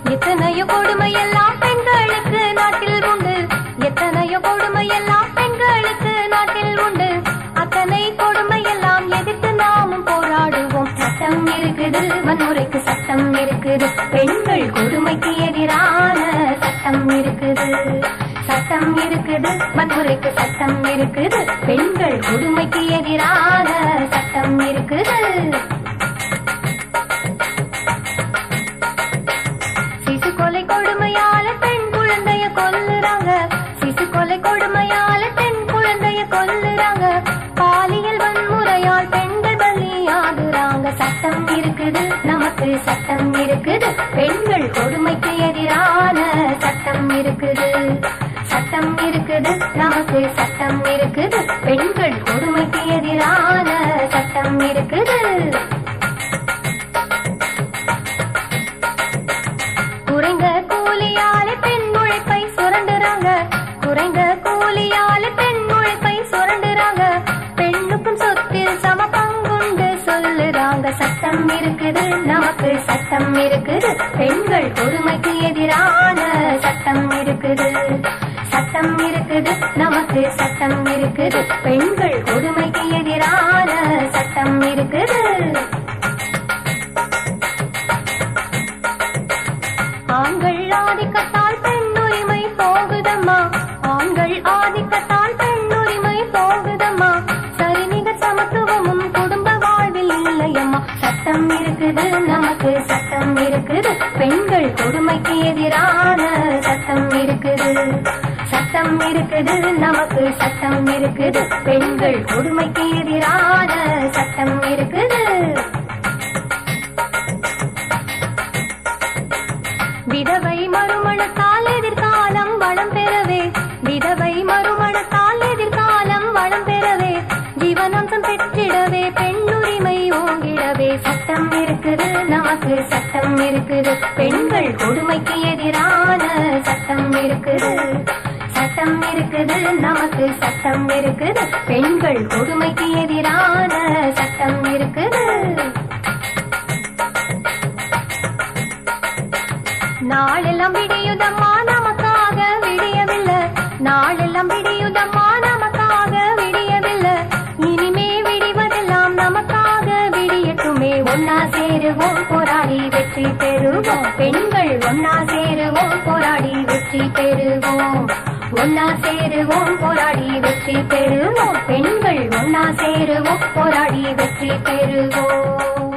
எத்தனையோ கொடுமை எல்லாம் பெண்களுக்கு நாட்டில் உண்டு எத்தனையோ கொடுமை எல்லாம் பெண்களுக்கு நாட்டில் உண்டு அத்தனை கொடுமை எல்லாம் எதிர்த்து நாமும் போராடுவோம் சட்டம் இருக்குது வன்முறைக்கு சட்டம் இருக்குது பெண்கள் கொடுமைக்கு எதிரான சட்டம் இருக்குது சட்டம் இருக்குது வன்முறைக்கு சட்டம் இருக்குது பெண்கள் கொடுமைக்கு எதிரான சட்டம் இருக்குது சிசு கொலை கொடுமையால பெண் குழந்தைய கொல்லுறாங்க சிசு கொலை கொடுமையால பெண் குழந்தைய கொல்லுறாங்க பாலியல் வன்முறையால் பெண்கள் பலியாகுறாங்க சட்டம் இருக்குது நமக்கு சட்டம் இருக்குது பெண்கள் கொடுமைக்கு எதிரான சட்டம் இருக்குது சட்டம் இருக்குது நமக்கு சட்டம் இருக்குது பெண்கள் கொடுமைக்கு எதிரான சட்டம் இருக்குது குறைந்த கூலியால பெண் உழைப்பை சுரண்டுறாங்க குறைந்த கூலியால பெண் உழைப்பை சுரண்டுறாங்க பெண்ணுக்கும் சொத்தில் சம பங்குண்டு சொல்லுறாங்க சட்டம் இருக்குது நமக்கு சட்டம் இருக்குது பெண்கள் கொடுமைக்கு எதிரான சட்டம் இருக்குது சட்டம் இருக்குது நமக்கு சட்டம் இருக்குது பெண்கள் கொடுமைக்கு எதிரான சட்டம் இருக்குது ஆண்கள் ஆதிக்கத்தால் பெண் உரிமை போகுதம்மா ஆண்கள் ஆதிக்கத்தால் பெண் உரிமை போகுதம்மா சரிநிகர் சமத்துவமும் குடும்ப வாழ்வில் இல்லையம்மா சட்டம் இருக்குது நமக்கு சட்டம் இருக்குது பெண்கள் கொடுமைக்கு எதிரான சட்டம் இருக்குது சட்டம் இருக்குது நமக்கு சட்டம் இருக்குது பெண்கள் கொடுமைக்கு எதிரான சட்டம் இருக்குது விதவை மறுமணத்தால் எதிர்காலம் வளம் பெறவே விதவை மறுமணத்தால் எதிர்காலம் வளம் பெறவே ஜீவனம்சம் பெற்றிடவே பெண்ணுரிமை ஓங்கிடவே சட்டம் இருக்குது நமக்கு சட்டம் இருக்குது பெண்கள் கொடுமைக்கு எதிரான சட்டம் இருக்குது சட்டம் இருக்குது நமக்கு சட்டம் இருக்குது பெண்கள் கொடுமைக்கு எதிரான சட்டம் இருக்குது நாளெல்லாம் விடியுதம்மா நமக்காக விடியவில்லை நாளெல்லாம் விடியுதம்மா நமக்காக விடியவில்லை இனிமே விடிவதெல்லாம் நமக்காக விடியட்டுமே ஒன்னா சேருவோம் போராடி வெற்றி பெறுவோம் பெண்கள் ஒன்னா சேருவோம் போராடி வெற்றி பெறுவோம் ஒன்னா சேருவோம் போராடி வெற்றி பெறுவோம் பெண்கள் ஒன்னா சேருவோம் போராடி வெற்றி பெறுவோம்